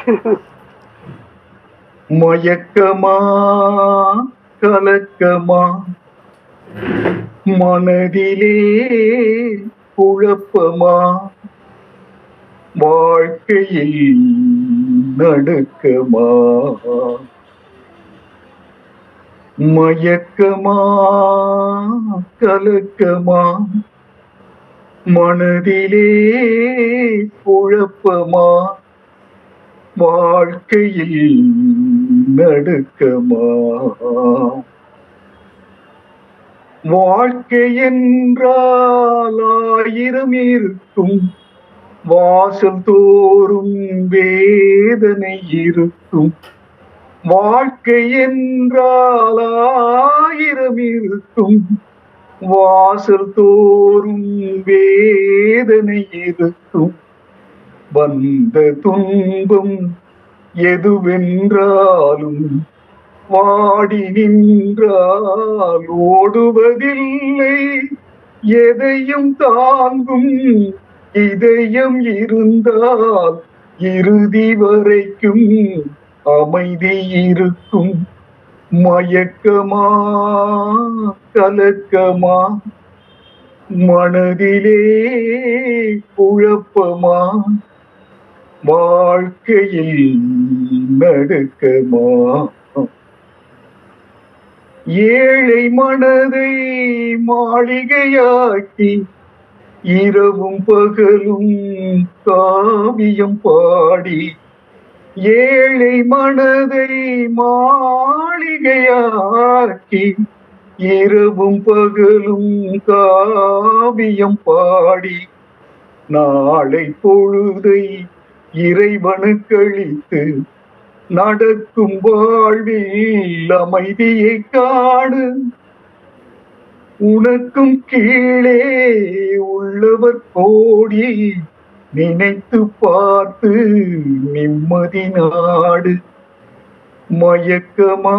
மயக்கமா கலக்கமா மனதிலே குழப்பமா வாழ்க்கையில் நடுக்கமா மயக்கமா கலக்கமா மனதிலே குழப்பமா வாழ்க்கையில் நடுக்கமா வாழ்க்கை என்றால் ஆயிரம் இருக்கும் வாசல் தோறும் வேதனை இருக்கும் வாழ்க்கை என்றால் ஆயிரம் இருக்கும் வாசல் தோறும் வேதனை இருக்கும் வந்த துன்பம் எதுவென்றாலும் வாடி நின்றால் ஓடுவதில்லை எதையும் தாங்கும் இதயம் இருந்தால் இறுதி வரைக்கும் அமைதி இருக்கும் மயக்கமா கலக்கமா மனதிலே குழப்பமா வாழ்க்கையில் நடுக்கமா ஏழை மனதை மாளிகையாக்கி இரவும் பகலும் காவியம் பாடி ஏழை மனதை மாளிகையாக்கி இரவும் பகலும் காவியம் பாடி நாளை பொழுதை இறைவனுக்களித்து நடக்கும் வாழ்வில் அமைதியை காடு உனக்கும் கீழே உள்ளவர் கோடி நினைத்து பார்த்து நிம்மதி நாடு மயக்கமா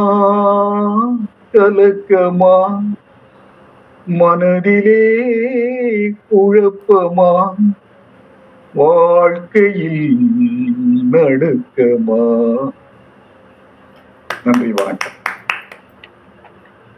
கலக்கமா மனதிலே குழப்பமா வாழ்க்கையில் நடுக்கமா நன்றி வணக்கம்